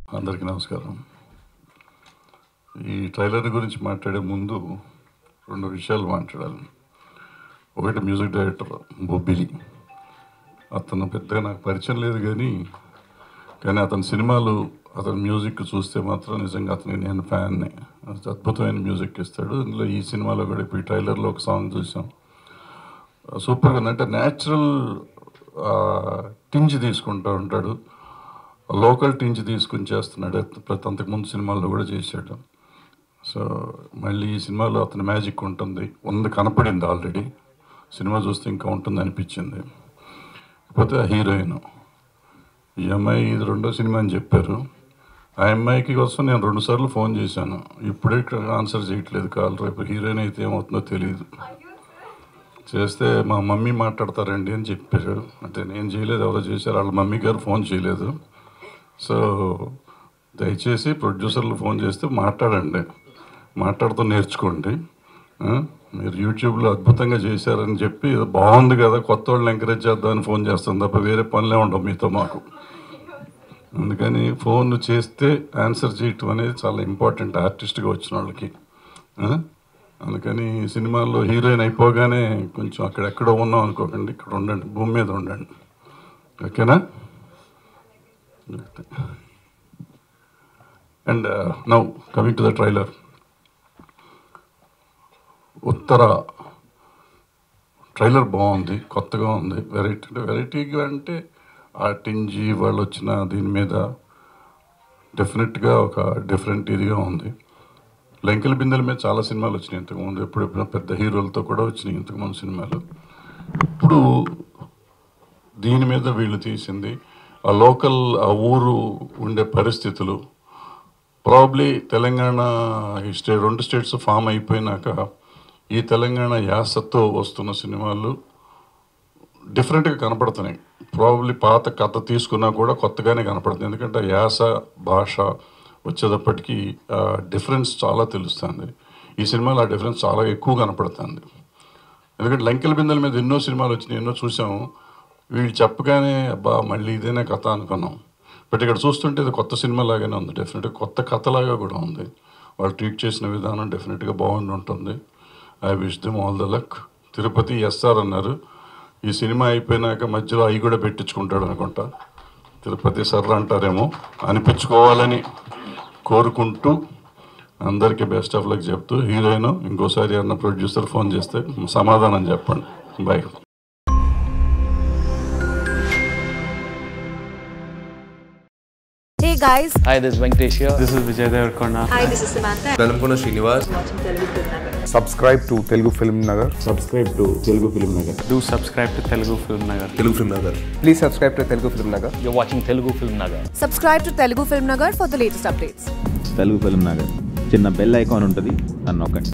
అందరికీ నమస్కారం ఈ ట్రైలర్ గురించి మాట్లాడే ముందు రెండు విషయాలు మాట్లాడాలి ఒకటి మ్యూజిక్ డైరెక్టర్ బొబ్బిలి అతను పెద్దగా నాకు పరిచయం లేదు కానీ కానీ అతని సినిమాలు అతని మ్యూజిక్ చూస్తే మాత్రం నిజంగా అతని నేను ఫ్యాన్ని అద్భుతమైన మ్యూజిక్ ఇస్తాడు ఇందులో ఈ సినిమాలో కూడా ఇప్పుడు ఈ ట్రైలర్లో ఒక సాంగ్ చూసాం సూపర్గా ఉంది అంటే న్యాచురల్ టింజ్ తీసుకుంటూ ఉంటాడు లోకల్ టింజ్ తీసుకుని చేస్తున్నాడు ప్రతి అంతకుముందు సినిమాల్లో కూడా చేశాడు సో మళ్ళీ ఈ సినిమాలో అతని మ్యాజిక్ ఉంటుంది ఉంది కనపడింది ఆల్రెడీ సినిమా చూస్తే ఇంకా ఉంటుంది అనిపించింది కాకపోతే ఆ హీరోయిన్ ఈ అమ్మాయి ఇది రెండో సినిమా అని చెప్పారు ఆ అమ్మాయికి కోసం నేను రెండు సార్లు ఫోన్ చేశాను ఇప్పుడే ఆన్సర్ చేయట్లేదు కాల్ రేపు హీరోయిన్ అయితే ఏమవుతుందో తెలియదు చేస్తే మా మమ్మీ మాట్లాడతారండి అని చెప్పారు అంటే నేను చేయలేదు ఎవరో చేశారు వాళ్ళ మమ్మీ గారు ఫోన్ చేయలేదు సో దయచేసి ప్రొడ్యూసర్లు ఫోన్ చేస్తే మాట్లాడండి మాట్లాడుతూ నేర్చుకోండి ఆ? మీరు యూట్యూబ్లో అద్భుతంగా చేశారని చెప్పి "ఇది బాగుంది కదా కొత్త వాళ్ళని ఎంకరేజ్ చేద్దామని ఫోన్ చేస్తాం తప్ప వేరే పనులే ఉండవు మీతో మాకు అందుకని ఫోన్ చేస్తే ఆన్సర్ చేయటం అనేది చాలా ఇంపార్టెంట్ ఆర్టిస్ట్గా వచ్చిన వాళ్ళకి ఆ? అందుకని ఈ సినిమాల్లో హీరోయిన్ అయిపోగానే కొంచెం అక్కడెక్కడో ఉన్నాం అనుకోకండి ఇక్కడ ఉండండి భూమి మీద ఉండండి ఓకేనా and now coming to the trailer Uttara trailer బాగుంది కొత్తగా ఉంది వెరైటీ అంటే వెరైటీగా అంటే ఆ టింజి వాళ్ళు వచ్చిన దీని మీద డెఫినెట్గా ఒక డిఫరెంట్ ఇదిగా ఉంది లంకెల బిందెల మీద చాలా సినిమాలు వచ్చినాయి ఇంతకుముందు ఎప్పుడెప్పుడు పెద్ద హీరోలతో కూడా వచ్చినాయి ఇంతకుముందు సినిమాలు ఇప్పుడు దీని మీద వీళ్ళు తీసింది ఆ లోకల్ ఆ ఊరు ఉండే పరిస్థితులు ప్రాబ్లీ తెలంగాణ ఈ స్టే రెండు స్టేట్స్ ఫామ్ అయిపోయినాక ఈ తెలంగాణ యాసతో వస్తున్న సినిమాలు డిఫరెంట్గా కనపడుతున్నాయి ప్రాబ్లీ పాత కథ తీసుకున్నా కూడా కొత్తగానే కనపడుతుంది ఎందుకంటే యాస భాష వచ్చేటప్పటికి డిఫరెన్స్ చాలా తెలుస్తుంది ఈ సినిమాలో ఆ డిఫరెన్స్ చాలా ఎక్కువ కనపడుతుంది ఎందుకంటే లంకెల బిందెల మీద ఎన్నో సినిమాలు వచ్చినాయి ఎన్నో చూసాము వీళ్ళు చెప్పగానే అబ్బా మళ్ళీ ఇదేనా కథ అనుకున్నాం బట్ ఇక్కడ చూస్తుంటే ఇది కొత్త సినిమా లాగానే ఉంది డెఫినెట్గా కొత్త కథలాగా కూడా ఉంది వాళ్ళు ట్రీట్ చేసిన విధానం డెఫినెట్గా బాగుండి ఉంటుంది I wish them all the luck Tirupati SR అన్నారు ఈ సినిమా అయిపోయినాక మధ్యలో అవి కూడా పెట్టించుకుంటాడు అనుకుంటా తిరుపతి సర్ర అంటారేమో అనిపించుకోవాలని కోరుకుంటూ అందరికీ బెస్ట్ ఆఫ్ లక్ చెప్తూ హీరోయిన్ ఇంకోసారి అన్న ప్రొడ్యూసర్ ఫోన్ చేస్తే సమాధానం చెప్పండి bye Hey guys, Hi, this is Venkatesh here. This is Vijay Devarkonda. hi, this is Samantha. నలుపున Srinivas subscribe to Telugu Film Nagar. Do subscribe to Telugu Film Nagar. Telugu film Nagar Please subscribe to Telugu Film Nagar. You're watching Telugu Film Nagar. Subscribe to Telugu Film Nagar for the latest updates. Telugu film Nagar చిన్న bell icon ఉంటుంది అని నొక్కండి